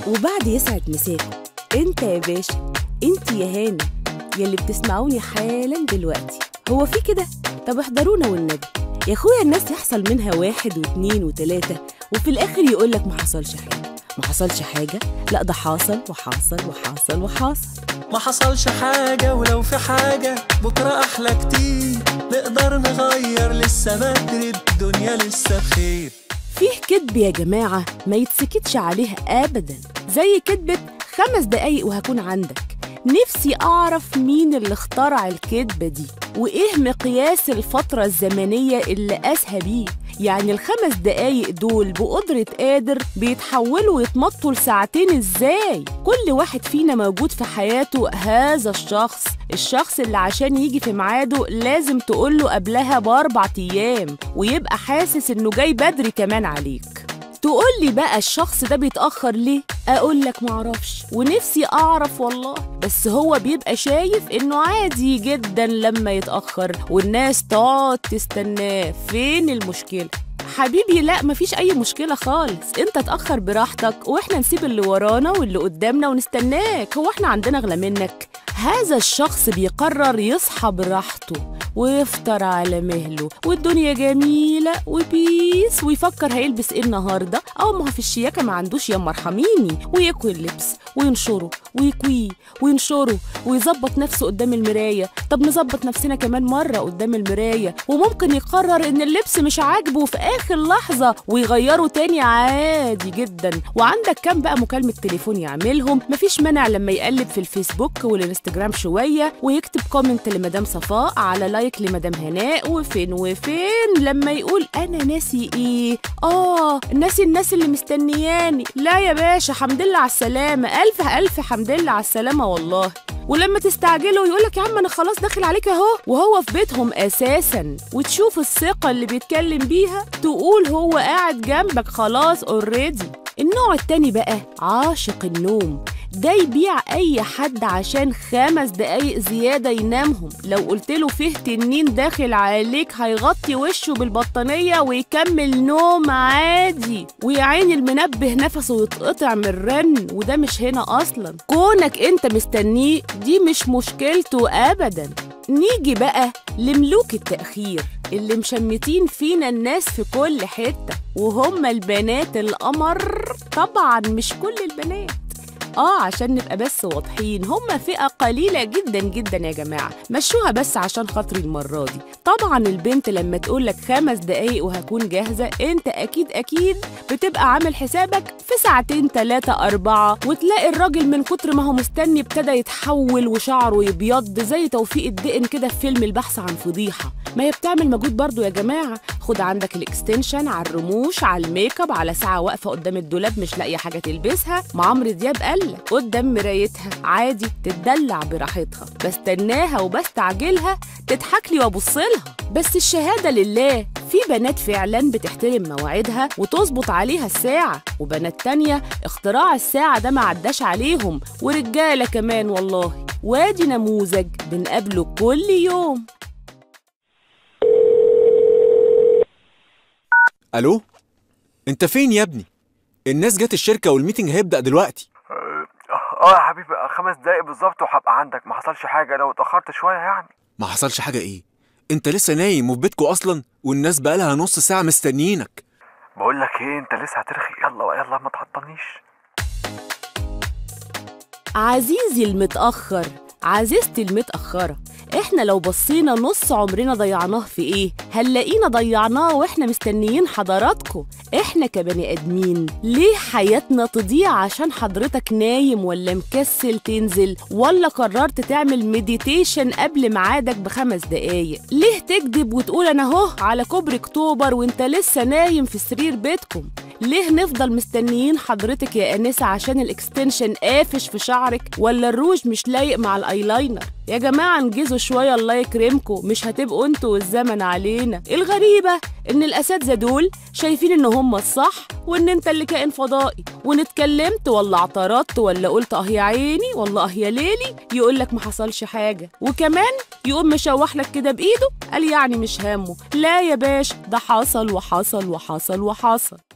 وبعد يسعد مساكم انت يا باشا انت يا هاني يلي بتسمعوني حالا دلوقتي هو في كده طب احضرونا والنبي يا اخويا الناس يحصل منها واحد واتنين وتلاتة وفي الاخر يقولك ما حصلش حاجة ما حصلش حاجة لا ده حاصل وحاصل وحاصل وحاصل ما حصلش حاجة ولو في حاجة بكرة أحلى كتير نقدر نغير لسه بدري الدنيا لسه بخير فيه كذب يا جماعة ما يتسكتش عليه أبدا زي كذبة خمس دقايق وهكون عندك نفسي أعرف مين اللي اخترع الكذبة دي وإيه مقياس الفترة الزمنية اللي قاسها بيه يعني الخمس دقايق دول بقدرة قادر بيتحولوا ويتمطوا لساعتين إزاي كل واحد فينا موجود في حياته هذا الشخص الشخص اللي عشان يجي في ميعاده لازم تقوله قبلها بأربع أيام ويبقى حاسس إنه جاي بدري كمان عليك تقول لي بقى الشخص ده بيتأخر ليه؟ أقول لك معرفش ونفسي أعرف والله بس هو بيبقى شايف إنه عادي جدا لما يتأخر والناس تقعد تستناه فين المشكلة؟ حبيبي لا مفيش أي مشكلة خالص أنت تأخر براحتك وإحنا نسيب اللي ورانا واللي قدامنا ونستناك هو إحنا عندنا أغلى منك هذا الشخص بيقرر يصحى براحته ويفطر على مهله والدنيا جميلة وبيس ويفكر هيلبس ايه النهاردة أو ما هو في الشياكة ما عندوش يا مرحميني ويكوي اللبس وينشره ويكويه وينشره ويظبط نفسه قدام المراية طب نظبط نفسنا كمان مرة قدام المراية وممكن يقرر إن اللبس مش عاجبه في آخر لحظة ويغيره تاني عادي جدا وعندك كام بقى مكالمة تليفون يعملهم مفيش مانع لما يقلب في الفيسبوك والانستجرام شوية ويكتب كومنت لمدام صفاء على لايك لمدام هناء وفين وفين لما يقول أنا ناسي إيه آه ناسي الناس اللي مستنياني لا يا باشا حمد لله على السلامة ألف ألف حمد لله على السلامة والله ولما تستعجله يقولك يا عم انا خلاص داخل عليك اهو وهو في بيتهم اساسا وتشوف الثقه اللي بيتكلم بيها تقول هو قاعد جنبك خلاص اوريدي النوع التاني بقى عاشق النوم ده يبيع اي حد عشان خمس دقايق زياده ينامهم لو قلت له فيه تنين داخل عليك هيغطي وشه بالبطانيه ويكمل نوم عادي ويا عيني المنبه نفسه يتقطع من الرن وده مش هنا اصلا كونك انت مستنيه دي مش مشكلته ابدا نيجي بقى لملوك التأخير اللي مشمتين فينا الناس في كل حتة وهم البنات القمر طبعا مش كل البنات اه عشان نبقى بس واضحين هم فئة قليلة جدا جدا يا جماعة مشوها بس عشان خاطري المرة دي طبعا البنت لما تقولك خمس دقايق وهكون جاهزة انت اكيد اكيد بتبقى عامل حسابك في ساعتين تلاتة أربعة وتلاقي الراجل من كتر ما هو مستني ابتدى يتحول وشعره يبيض زي توفيق الدقن كده في فيلم البحث عن فضيحة ما هي بتعمل مجهود برضو يا جماعة خد عندك الاكستنشن على الرموش على الميك اب على ساعة واقفة قدام الدولاب مش لاقية حاجة تلبسها ما عمرو دياب قالك قدام مرايتها عادي تتدلع براحتها بستناها وبستعجلها تضحك لي وابص لها بس الشهادة لله في بنات فعلا بتحترم مواعيدها وتظبط عليها الساعة وبنات تانية اختراع الساعة ده ما عداش عليهم ورجالة كمان والله وادي نموذج بنقابله كل يوم الو انت فين يا ابني الناس جت الشركه والميتنج هيبدا دلوقتي اه يا حبيبي خمس دقايق بالظبط وهبقى عندك ما حصلش حاجه لو اتاخرت شويه يعني ما حصلش حاجه ايه انت لسه نايم وفي بيتكو اصلا والناس بقالها نص ساعه مستنيينك بقول لك ايه انت لسه هترخي يلا بقى يلا ما تعطلنيش عزيزي المتأخر عزيزتي المتأخرة احنا لو بصينا نص عمرنا ضيعناه في ايه هنلاقينا ضيعناه واحنا مستنيين حضراتكم احنا كبني ادمين ليه حياتنا تضيع عشان حضرتك نايم ولا مكسل تنزل ولا قررت تعمل مديتيشن قبل ميعادك بخمس دقايق ليه تكذب وتقول انا اهو على كوبري اكتوبر وانت لسه نايم في سرير بيتكم ليه نفضل مستنيين حضرتك يا انسه عشان الاكستنشن قافش في شعرك ولا الروج مش لايق مع الايلاينر يا جماعه انجزوا شويه الله يكرمكم مش هتبقوا انتوا والزمن علينا الغريبه ان الاساتذه دول شايفين ان هم الصح وان انت اللي كائن فضائي وان اتكلمت ولا اعترضت ولا قلت اه يا عيني والله اه يا ليلي يقول لك ما حصلش حاجه وكمان يقوم مشوح لك كده بايده قال يعني مش هامه لا يا باشا ده حصل وحصل وحصل وحصل